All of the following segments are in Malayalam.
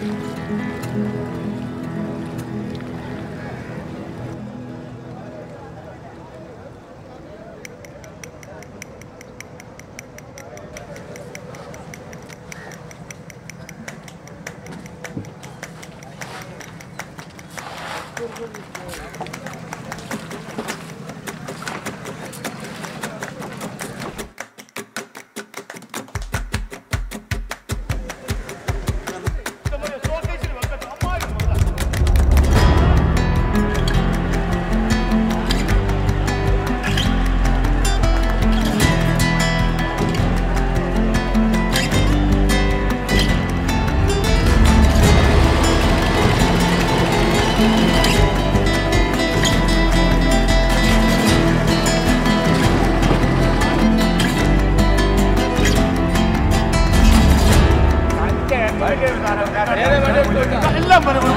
എല്ലാം വരും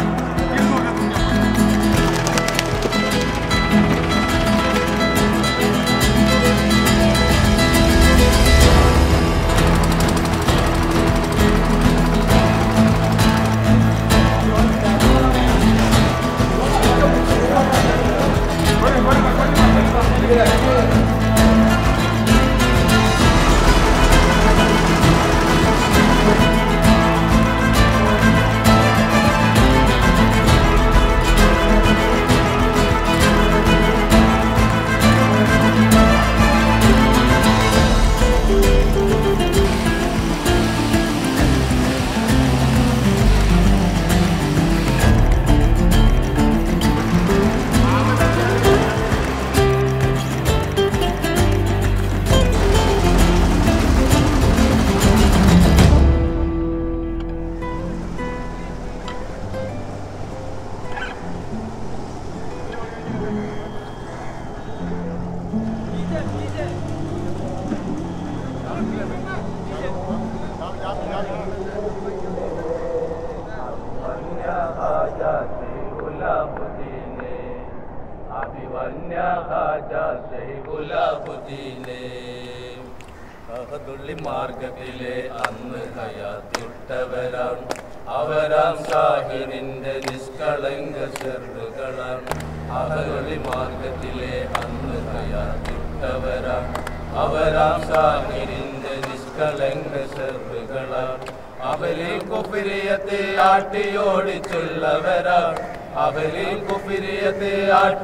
അഹദുള്ളി മാർഗത്തിലെ അന്ന് ഹയാത്തിട്ടവരാം അവരാം ഷാഹിറിന്റെ നിഷ്കളങ്ക ചെറുകളാം അഹദുള്ളി മാർഗത്തിലെ അന്ന് ഹയാത്തിട്ടവരാം അവരാം ഷാഹിറിന്റെ നിഷ്കളങ്ക ചെറുകളാം അവരിൽ കുഫിരിയത്തെ ആട്ടിയോടിച്ചുള്ളവരാ അവരിൽ കുഫിരിയത്തെ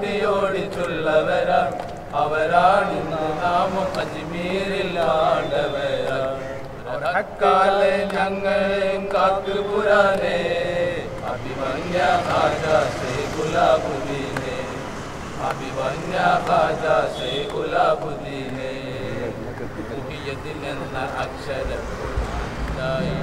ആട്ടിയോടിച്ചുള്ളവരാ അവരാണിന്ന് നാമം അജ്മീരിൽ ആണ്ടവരാ അക്കാലെ ഞങ്ങളെയും കാത്തുപുരാനേ അഭിമന്യ ഹാജ ശൈഖുലാബുദ്ദീനെ അഭിമന്യ ഹാജ ശൈഖുലാബുദ്ദീനെ മുഹിയത്തിൽ എന്ന അക്ഷരം ഉണ്ടായി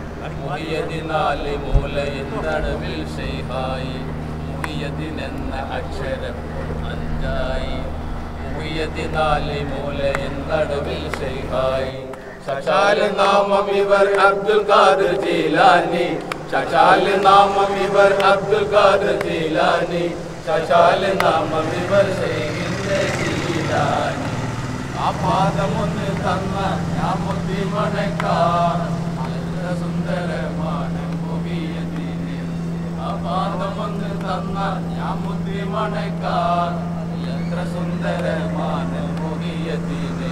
മുഹിയതിനാല് മൂലയിൽ നടുവിൽ ഷെയ്ഹായി മുഹിയതിനെന്ന അക്ഷരം അഞ്ചായി മുഹിയതിനാല് മൂലയിൽ നടുവിൽ ഷെയ്ഹായി ശശാല് നാമം ഇവർ അബ്ദുൽ ഖാദർ ജീലാനി ശശാല് നാമം ഇവർ അബ്ദുൽ ഖാദർ ജീലാനി ശശാല് നാമം ഇവർ ഷെയ്ഖിന്റെ ജീലാനി ആ പാദമൊന്ന് തന്ന ഞാൻ മുത്തി മണക്കാർ നല്ല സുന്ദരമാണ് മുഖിയതിന് ആ പാദമൊന്ന് തന്ന ഞാൻ മുത്തി മണക്കാർ എത്ര സുന്ദരമാണ് മുഖിയതിന്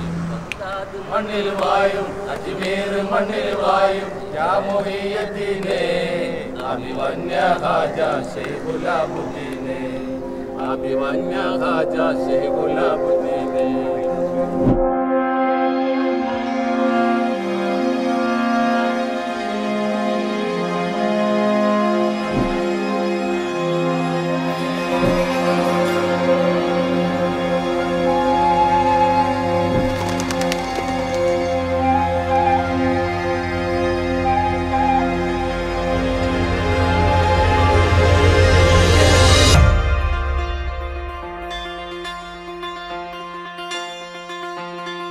മണ്ണിൽ വായും അജ്മീർ മണ്ണിൽ വായും രാമുഹിയത്തിനെ അഭിവന്യ ഹാജ ശൈഖുലാബുദ്ദീനെ അഭിവന്യ ഹാജ ശൈഖുലാബുദ്ദീനെ ും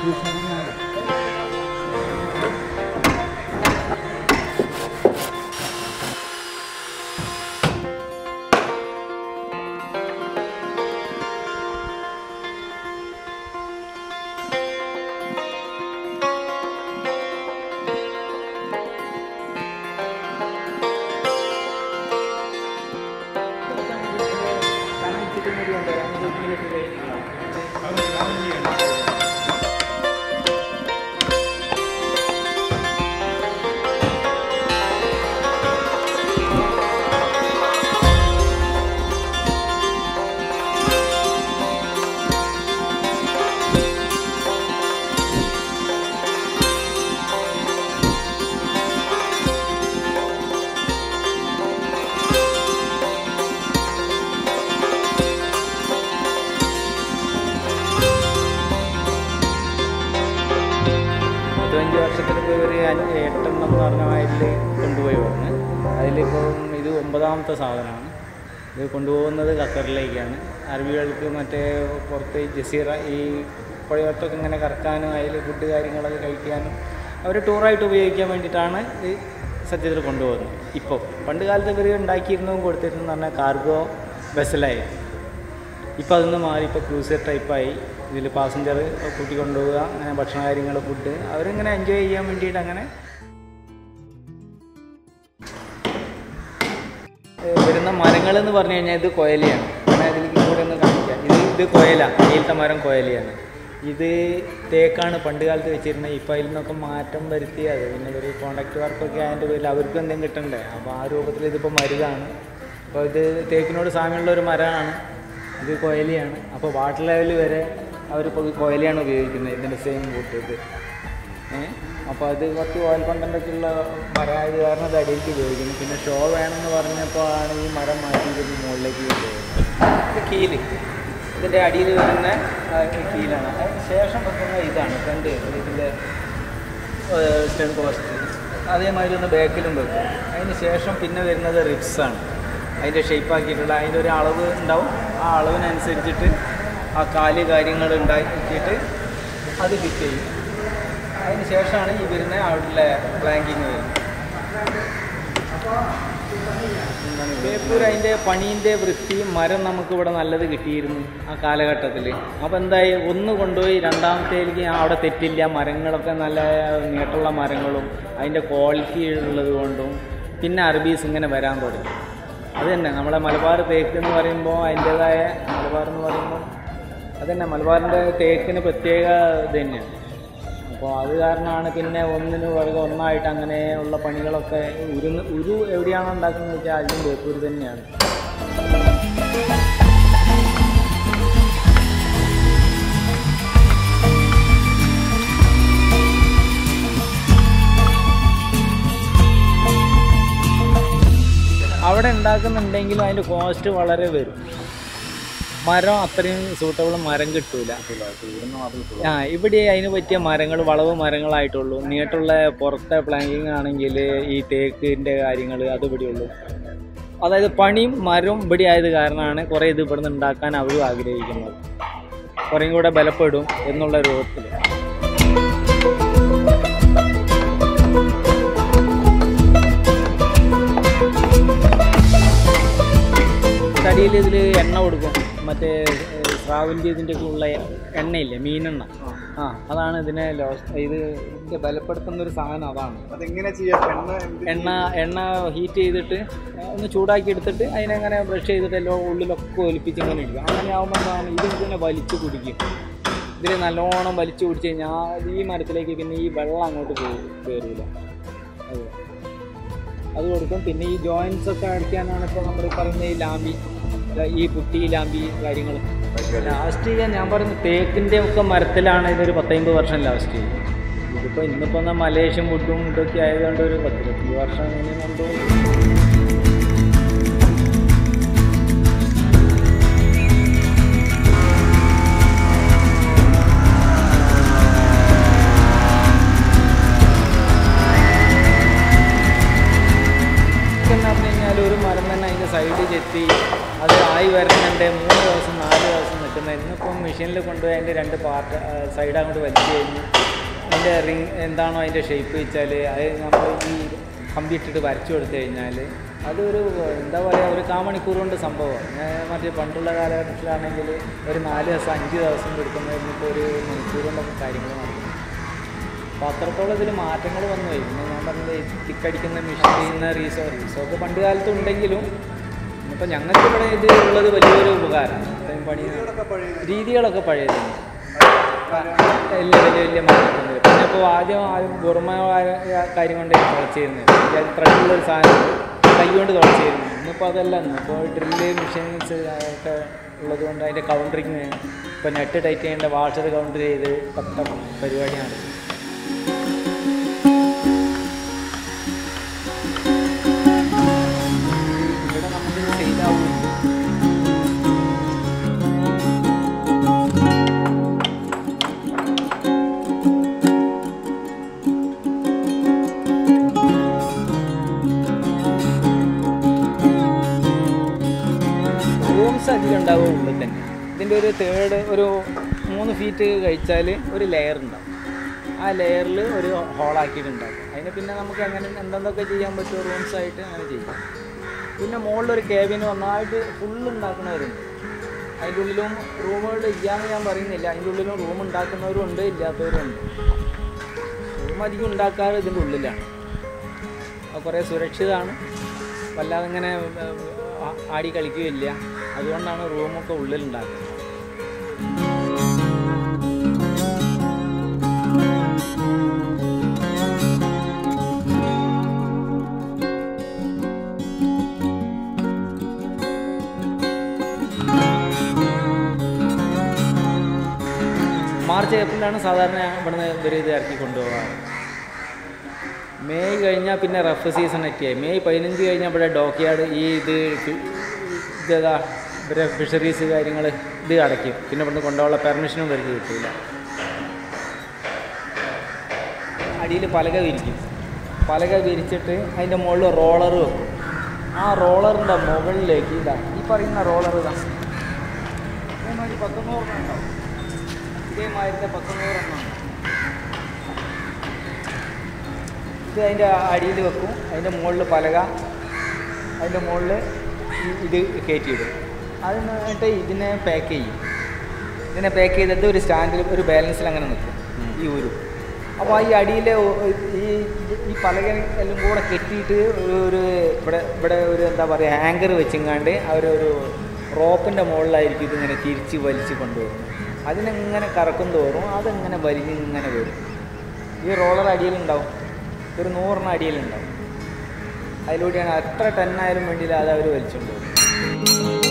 പതിനഞ്ച് വർഷത്തിലിപ്പോൾ ഇവർ എട്ടെണ്ണം എന്ന് പറഞ്ഞ അതിൽ കൊണ്ടുപോയി വന്ന് അതിലിപ്പോൾ ഇത് ഒമ്പതാമത്തെ സാധനമാണ് ഇത് കൊണ്ടുപോകുന്നത് ഖത്തറിലേക്കാണ് അറബികൾക്ക് മറ്റേ പുറത്ത് ഈ ജസീറ ഈ പുഴയോട്ടൊക്കെ ഇങ്ങനെ കറക്കാനും അതിൽ ഫുഡ് കാര്യങ്ങളൊക്കെ കഴിക്കാനും അവർ ടൂറായിട്ട് ഉപയോഗിക്കാൻ വേണ്ടിയിട്ടാണ് ഇത് സത്യത്തിൽ കൊണ്ടുപോകുന്നത് ഇപ്പോൾ പണ്ട് കാലത്ത് ഇവർ ഉണ്ടാക്കിയിരുന്നതും കൊടുത്തിരുന്നതെന്ന് പറഞ്ഞാൽ കാർഗോ ബസ്സിലായിരുന്നു ഇപ്പോൾ അതൊന്ന് മാറി ഇപ്പോൾ ക്രൂസർ ടൈപ്പായി ഇതിൽ പാസഞ്ചർ കൂട്ടി കൊണ്ടുപോവുക അങ്ങനെ ഭക്ഷണ കാര്യങ്ങൾ ഫുഡ് അവരിങ്ങനെ എൻജോയ് ചെയ്യാൻ വേണ്ടിയിട്ട് അങ്ങനെ ഏഹ് വരുന്ന മരങ്ങൾ എന്ന് പറഞ്ഞു കഴിഞ്ഞാൽ ഇത് കൊയലയാണ് അങ്ങനെ അതിലേക്ക് കൂടെ ഒന്ന് കാണിക്കാം ഇത് ഇത് കൊയല നീലത്തെ മരം കൊയലയാണ് ഇത് തേക്കാണ് പണ്ട് കാലത്ത് വെച്ചിരുന്നത് ഇപ്പോൾ അതിൽ നിന്നൊക്കെ മാറ്റം വരുത്തി അത് പിന്നെ ഒരു കോൺട്രാക്ട് വർക്കൊക്കെ അതിൻ്റെ പേരിൽ അവർക്കും എന്തെങ്കിലും കിട്ടണ്ടേ അപ്പോൾ ആ രൂപത്തിൽ ഇതിപ്പോൾ മരുതാണ് അപ്പോൾ ഇത് തേക്കിനോട് സാമ്യമുള്ള ഒരു മരമാണ് ഇത് കൊയലിയാണ് അപ്പോൾ വാട്ടർ ലെവൽ വരെ അവരിപ്പോൾ കോയലിയാണ് ഉപയോഗിക്കുന്നത് ഇതിൻ്റെ സെയിം കൂട്ട് ഇത് ഏഹ് അപ്പോൾ അത് കുറച്ച് ഓയിൽ കണ്ടൻ്റൊക്കെ ഉള്ള മരമായത് കാരണം അത് അടിയിലേക്ക് ഉപയോഗിക്കുന്നു പിന്നെ ഷോ വേണമെന്ന് പറഞ്ഞപ്പോൾ ആണ് ഈ മരം മാറ്റി ഇത് മുകളിലേക്ക് കൊണ്ടുപോകുന്നത് ഇത് കീല് ഇതിൻ്റെ അടിയിൽ വരുന്ന ആ, ഈ കീലാണ് അതിന് ശേഷം വെക്കുന്ന ഇതാണ് ഫ്രണ്ട് ഇതിൻ്റെ സ്റ്റേൺ കോസ്റ്റ് അതേമാതിരി ഒന്ന് ബാക്കിലും വെക്കും അതിന് ശേഷം പിന്നെ വരുന്നത് റിബ്സാണ് അതിൻ്റെ ഷേപ്പാക്കിയിട്ടുള്ള അതിൻ്റെ ഒരു അളവ് ഉണ്ടാവും ആ അളവിനനുസരിച്ചിട്ട് ആ കാല് കാര്യങ്ങൾ ഉണ്ടാക്കിയിട്ട് അത് ഫിറ്റ് ചെയ്യും അതിന് ശേഷമാണ് ഈ വരുന്ന അവിടുത്തെ പ്ലാങ്കിങ് വരുന്നത് ബേപ്പൂർ അതിൻ്റെ പണീൻ്റെ വൃത്തിയും മരം നമുക്കിവിടെ നല്ലത് കിട്ടിയിരുന്നു ആ കാലഘട്ടത്തിൽ അപ്പോൾ എന്തായി ഒന്ന് കൊണ്ടുപോയി രണ്ടാമത്തേലേക്ക് അവിടെ തെറ്റില്ല മരങ്ങളൊക്കെ നല്ല നീട്ടുള്ള മരങ്ങളും അതിൻ്റെ ക്വാളിറ്റി ഉള്ളത് കൊണ്ടും പിന്നെ അറബീസ് ഇങ്ങനെ വരാൻ തുടങ്ങി അത് തന്നെ നമ്മളെ മലബാർ തേക്ക് എന്ന് പറയുമ്പോൾ അതിൻ്റേതായ മലബാർ എന്ന് പറയുമ്പോൾ അത് തന്നെ മലബാറിൻ്റെ തേക്കിന് പ്രത്യേക ഇത് തന്നെയാണ് അപ്പോൾ അത് കാരണമാണ് പിന്നെ ഒന്നിന് പുറകെ ഒന്നായിട്ട് അങ്ങനെ ഉള്ള പണികളൊക്കെ ഉരു ഉരു എവിടെയാണോ ഉണ്ടാക്കുന്നത് വെച്ചാൽ അതിലും ബേപ്പൂർ തന്നെയാണ് അവിടെ ഉണ്ടാക്കുന്നുണ്ടെങ്കിലും അതിൻ്റെ കോസ്റ്റ് വളരെ വരും മരം അത്രയും സൂട്ടബിൾ മരം കിട്ടൂല ആ ഇവിടെ അതിന് പറ്റിയ മരങ്ങൾ വളവ് മരങ്ങളായിട്ടുള്ളൂ നീട്ടുള്ള പുറത്തെ പ്ലാങ്കിങ് ആണെങ്കിൽ ഈ തേക്കിൻ്റെ കാര്യങ്ങൾ അത് ഇവിടെ ഉള്ളൂ അതായത് പണിയും മരവും ഇവിടെ ആയത് കാരണമാണ് കുറേ ഇത് ഇവിടുന്ന് ഉണ്ടാക്കാൻ അവരും ആഗ്രഹിക്കുന്നത് കുറേയും കൂടെ ബലപ്പെടും എന്നുള്ള രൂപത്തിൽ തടിയിൽ ഇതിൽ എണ്ണ കൊടുക്കും മറ്റേ ഏഹ്, സ്രാവിൻ്റെ ഇതിൻ്റെ ഒക്കെ ഉള്ള എണ്ണയില്ലേ മീനെണ്ണ ആ അതാണ് ഇതിനെ ലോസ് ഇത് ഇതിൻ്റെ ബലപ്പെടുത്തുന്ന ഒരു സാധനം അതാണ് അതെങ്ങനെ ചെയ്യാം എണ്ണ എന്ത് എണ്ണ എണ്ണ ഹീറ്റ് ചെയ്തിട്ട് ഒന്ന് ചൂടാക്കി എടുത്തിട്ട് അതിനെങ്ങനെ ബ്രഷ് ചെയ്തിട്ട് എല്ലാം ഉള്ളിലൊക്കെ ഒലിപ്പിച്ച് ഇങ്ങനെ ഇരിക്കും അങ്ങനെ ആകുമ്പോൾ എന്താണ് ഇത് ഇതിനെ വലിച്ചു കുടിക്കും ഇതിൽ നല്ലോണം വലിച്ചു കുടിച്ച് കഴിഞ്ഞാൽ ഈ മരത്തിലേക്ക് പിന്നെ ഈ വെള്ളം അങ്ങോട്ട് പോകും കയറില്ല അത് അത് കൊടുക്കും പിന്നെ ഈ ജോയിൻസ് ഒക്കെ അടിക്കാനാണ് ഇപ്പോൾ നമ്മൾ പറയുന്ന ഈ ലാമ്പി ദാ ഈ പുട്ടി ലാമ്പി കാര്യങ്ങൾ ലാസ്റ്റ് ചെയ്യാൻ ഞാൻ പറയുന്നത് തേക്കിൻ്റെ ഒക്കെ മരത്തിലാണ് ഇതൊരു പത്തമ്പത് വർഷം ലാസ്റ്റ് ചെയ്യും ഇതിപ്പോൾ ഇന്നിപ്പോൾ എന്നാൽ മലേഷ്യൻ വുഡും ഇതൊക്കെ ആയതുകൊണ്ട് ഒരു പത്തിരുപത്തഞ്ച് വർഷം ഇങ്ങനെ കൊണ്ടുപോകും എന്ന് പറഞ്ഞു കഴിഞ്ഞാൽ ഒരു മരം തന്നെ അതിൻ്റെ അതിൻ്റെ സൈഡ് ചെത്തി അത് ആയി വരുന്നുണ്ട് മൂന്ന് ദിവസം നാല് ദിവസം നിൽക്കുന്നത് ഇന്നിപ്പം മെഷീനിൽ കൊണ്ടുപോയി അതിൻ്റെ രണ്ട് പാർട്ട് സൈഡ് അങ്ങോട്ട് വലിച്ചു കഴിഞ്ഞ് അതിൻ്റെ റിങ് എന്താണോ അതിൻ്റെ ഷേപ്പ് വെച്ചാൽ അത് നമ്മൾ ഈ കമ്പി ഇട്ടിട്ട് വരച്ചു കൊടുത്തു കഴിഞ്ഞാൽ അതൊരു എന്താ പറയുക ഒരു കാമണിക്കൂർ കൊണ്ട് സംഭവം മറ്റേ പണ്ടുള്ള കാലഘട്ടത്തിലാണെങ്കിൽ ഒരു നാല് ദിവസം അഞ്ച് ദിവസം എടുക്കുന്നതിന് ഇപ്പോൾ ഒരു മണിക്കൂർ കൊണ്ടൊക്കെ കാര്യങ്ങൾ നടക്കും അപ്പോൾ അത്രത്തോളം ഇതിൽ മാറ്റങ്ങൾ വന്നു പോയി പിന്നെ ഞാൻ പറഞ്ഞത് തിക്കടിക്കുന്ന മെഷീൻ ചെയ്യുന്ന റീസോ റീസോക്ക് പണ്ട് കാലത്ത് ഉണ്ടെങ്കിലും ഇപ്പോൾ ഞങ്ങൾക്ക് ഇവിടെ ഇത് ഉള്ളത് വലിയൊരു ഉപകാരം ഇത്രയും പണി രീതികളൊക്കെ പഴയതാണ് വലിയ വലിയ വലിയ മാറ്റങ്ങളുണ്ട് പിന്നെ ഇപ്പോൾ ആദ്യം ആദ്യം പൂർണ്ണമായ കാര്യം കൊണ്ട് തുളച്ചിരുന്നത് ത്രെഡുള്ളൊരു സാധനം കൈ കൊണ്ട് തുളച്ചിരുന്നു ഇന്നിപ്പോൾ അതല്ല ഇപ്പോൾ ഡ്രില്ല് മെഷീൻസ് ഒക്കെ ഉള്ളത് കൊണ്ട് അതിൻ്റെ കൗണ്ടറിങ് ഇപ്പോൾ നെറ്റ് ടൈറ്റ് ചെയ്യേണ്ട വാഷർ കൗണ്ടർ ചെയ്ത് പത്ത പരിപാടിയാണ് ഇവിടെ നമുക്ക് സെയിലാവും റൂംസ് അധികം ഉണ്ടാവും ഉള്ളിൽ തന്നെ ഇതിൻ്റെ ഒരു തേർഡ് ഒരു മൂന്ന് ഫീറ്റ് കഴിച്ചാൽ ഒരു ലെയർ ഉണ്ടാവും ആ ലെയറിൽ ഒരു ഹോളാക്കിയിട്ടുണ്ടാവും അതിന് പിന്നെ നമുക്ക് അങ്ങനെ എന്തെന്തൊക്കെ ചെയ്യാൻ പറ്റുമോ റൂംസ് ആയിട്ട് അങ്ങനെ ചെയ്യാം പിന്നെ മുകളിലൊരു കേബിന് നന്നായിട്ട് ഫുള്ള് ഉണ്ടാക്കുന്നവരുണ്ട് അതിൻ്റെ ഉള്ളിലും റൂമുകൾ ഇല്ലാന്ന് ഞാൻ പറയുന്നില്ല അതിൻ്റെ ഉള്ളിലും റൂം ഉണ്ടാക്കുന്നവരും ഉണ്ട് ഇല്ലാത്തവരും ഉണ്ട് റൂം അധികം ഉണ്ടാക്കാറ് ഇതിൻ്റെ ഉള്ളിലാണ് അത് കുറേ സുരക്ഷിതമാണ് വല്ലാതെ ഇങ്ങനെ ഏർ, ആ- ആടി കളിക്കുകയില്ല അതുകൊണ്ടാണ് റൂമൊക്കെ ഉള്ളിലുണ്ടാക്കുന്നത് മാർച്ച് ഏപ്രിലാണ് സാധാരണ ഇവിടുന്ന് ഇവർ ഇത് ഇറക്കി കൊണ്ടുപോകാറ് മെയ് കഴിഞ്ഞാൽ പിന്നെ റഫ് സീസൺ ഒക്കെയായി മെയ് പതിനഞ്ച് കഴിഞ്ഞാൽ ഇവിടെ ഡോക്യാർഡ് ഈ ഇത് ഫി- ഇതേതാ ഇവരെ ഫിഷറീസ് കാര്യങ്ങൾ ഇത് അടയ്ക്കും പിന്നെ ഇവിടുന്ന് കൊണ്ടുപോകാനുള്ള പെർമിഷനും ഇവർക്ക് കിട്ടില്ല അടിയിൽ പലക വിരിക്കും പലക വിരിച്ചിട്ട് അതിൻ്റെ മുകളിൽ റോളർ വെക്കും ആ റോളറിൻ്റെ മുകളിലേക്ക് ഇതാ ഈ പറയുന്ന റോളർ ഇതാ ഇതേമാതിരി പത്തൊന്നൂറെണ്ണം ഉണ്ടാവും ഇതേമാതിരത്തെ പത്തൊന്നൂറെണ്ണം ഉണ്ട് ഇത് അതിൻ്റെ അടിയിൽ വെക്കും അതിൻ്റെ മുകളിൽ പലക അതിൻ്റെ മുകളിൽ ഇത് കയറ്റിയിടും അത് എന്നിട്ട് ഇതിനെ പാക്ക് ചെയ്യും ഇതിനെ പാക്ക് ചെയ്തിട്ട് ഒരു സ്റ്റാൻഡിൽ ഒരു ബാലൻസിൽ അങ്ങനെ നിൽക്കും ഈ ഊരു അപ്പോൾ ഈ അടിയിൽ ഈ ഈ പലക എല്ലാം കൂടെ കെട്ടിയിട്ട് ഒരു ഒരു ഇവിടെ ഇവിടെ ഒരു എന്താ പറയുക ഹാങ്കർ വെച്ചിങ്ങാണ്ട് അവരൊരു റോപ്പിൻ്റെ മുകളിലായിരിക്കും ഇതിങ്ങനെ തിരിച്ച് വലിച്ച് കൊണ്ടുവരും അതിനെങ്ങനെ കറക്കും തോറും അതിങ്ങനെ വലിഞ്ഞ് ഇങ്ങനെ വരും ഈ റോളർ അടിയിലുണ്ടാവും ഒരു നൂറിന് അടിയിലുണ്ടാവും അതിലൂടെയാണ് എത്ര ടണ്ണായാലും വേണ്ടിയില്ല അത് അവർ വലിച്ചുകൊണ്ട് പോകും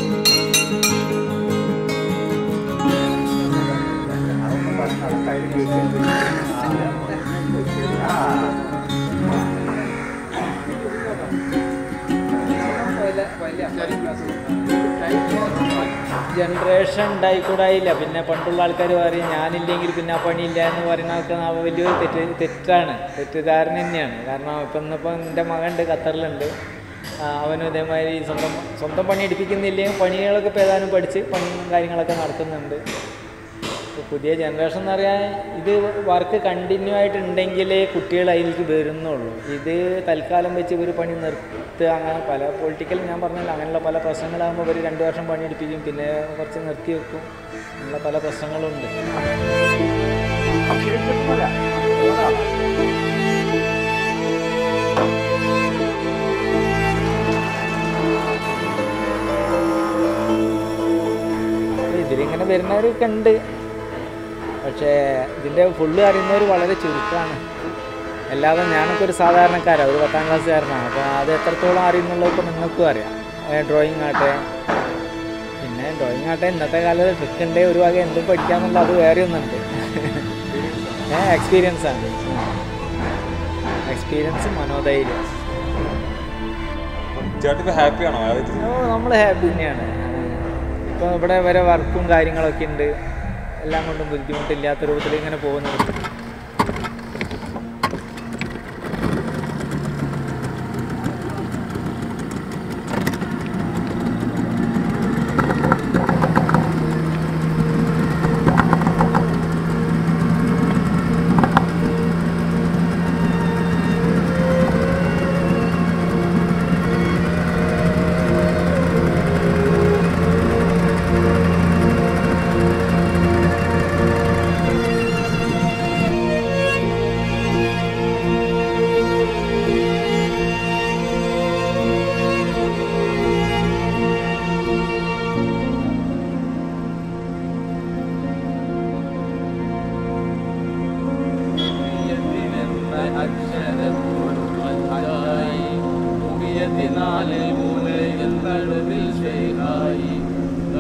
ജനറേഷൻ ഉണ്ടായിക്കൂടായില്ല പിന്നെ പണ്ടുള്ള ആൾക്കാർ പറയും ഞാനില്ലെങ്കിൽ പിന്നെ ആ പണിയില്ല എന്ന് പറയുന്നതൊക്കെ ആ വലിയൊരു തെറ്റ് തെറ്റാണ് തെറ്റിദ്ധാരണ തന്നെയാണ് കാരണം ഇപ്പം ഇന്നിപ്പം എൻ്റെ മകനുണ്ട് ഖത്തറിലുണ്ട് ആ, അവനും ഇതേമാതിരി സ്വന്തം സ്വന്തം പണി എടുപ്പിക്കുന്നില്ലെങ്കിൽ പണികളൊക്കെ ഇപ്പോൾ ഏതാനും പഠിച്ച് പണിയും കാര്യങ്ങളൊക്കെ നടക്കുന്നുണ്ട് ഇപ്പോൾ പുതിയ ജനറേഷൻ എന്ന് പറയാൻ ഇത് വർക്ക് കണ്ടിന്യൂ ആയിട്ടുണ്ടെങ്കിലേ കുട്ടികൾ അതിലേക്ക് വരുന്നുള്ളൂ ഇത് തൽക്കാലം വെച്ച് ഇവർ പണി നിർത്തുക അങ്ങനെ പല പൊളിറ്റിക്കൽ ഞാൻ പറഞ്ഞില്ല അങ്ങനെയുള്ള പല പ്രശ്നങ്ങളാകുമ്പോൾ ഇവർ രണ്ട് വർഷം പണിയെടുപ്പിക്കും പിന്നെ കുറച്ച് നിർത്തി വെക്കും അങ്ങനെയുള്ള പല പ്രശ്നങ്ങളുണ്ട് ഇതിലിങ്ങനെ വരുന്നവരൊക്കെ ഉണ്ട് പക്ഷേ ഇതിൻ്റെ ഫുള്ള് അറിയുന്നവർ വളരെ ചുരുക്കമാണ് അല്ലാതെ ഞാനൊക്കെ ഒരു സാധാരണക്കാരാണ് ഒരു പത്താം ക്ലാസ്സുകാരനാണ് അപ്പോൾ അത് എത്രത്തോളം അറിയുന്നുള്ളത് ഇപ്പോൾ നിങ്ങൾക്കും അറിയാം ഡ്രോയിങ് ആട്ടെ പിന്നെ ഡ്രോയിങ് ആട്ടെ ഇന്നത്തെ കാലത്ത് ട്രിക്ക് ഉണ്ട് ഒരു വക എന്തും പഠിക്കാന്നുള്ള അത് വേറെ ഒന്നുണ്ട് ഏ എക്സ്പീരിയൻസ് ആണ് എക്സ്പീരിയൻസ് മനോധൈര്യം ചേട്ടൻ ഇപ്പൊ ഹാപ്പിയാണോ അതായത് ഓ നമ്മൾ ഹാപ്പി തന്നെയാണ് ഇപ്പോൾ ഇവിടെ വരെ വർക്കും കാര്യങ്ങളൊക്കെ ഉണ്ട് എല്ലാം കൊണ്ടും ബുദ്ധിമുട്ടില്ലാത്ത രൂപത്തിൽ ഇങ്ങനെ പോകുന്നത്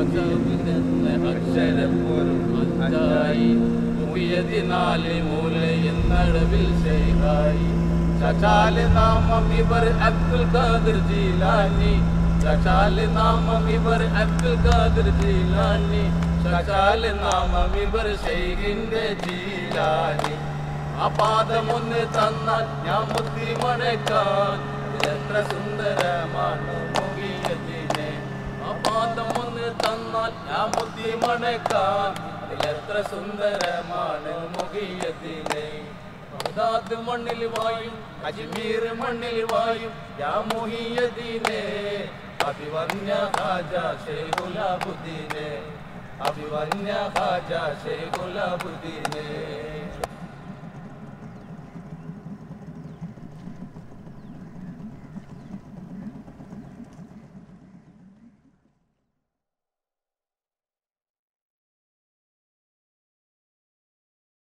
അകവിടുന്ന അക്ഷരപ്പോരും അഞ്ചായി മുയതിനാല് മൂലയിൽ നടുവിൽ ശൈഖായി ചചാല് നാമം ഇവർ അബ്ദുൽ ഖാദിർ ജീലാനി ചചാല് നാമം ഇവർ അബ്ദുൽ ഖാദിർ ജീലാനി ചചാല് നാമം ഇവർ ശൈഖിന്റെ ജീലാനി ആ പാദമൊന്ന് തന്നാൽ ഞാൻ മുത്തി മണക്കാൻ എത്ര സുന്ദരമാണ് മുഖിയതിനെ ആ പാദമൊന്ന് തന്നാൽ ഞാൻ മുത്തി മണക്കാൻ എത്ര സുന്ദരമാണ് മുഖിയതിനെ ബഗ്ദാദ് മണ്ണിൽ വായും അജ്മീർ മണ്ണിൽ വായും യാ മുഹിയദീനെ അഭിവന്യ ഹാജ ഷേഖുലാബുദ്ദീനെ അഭിവന്യ ഹാജ ഷേഖുലാബുദ്ദീനെ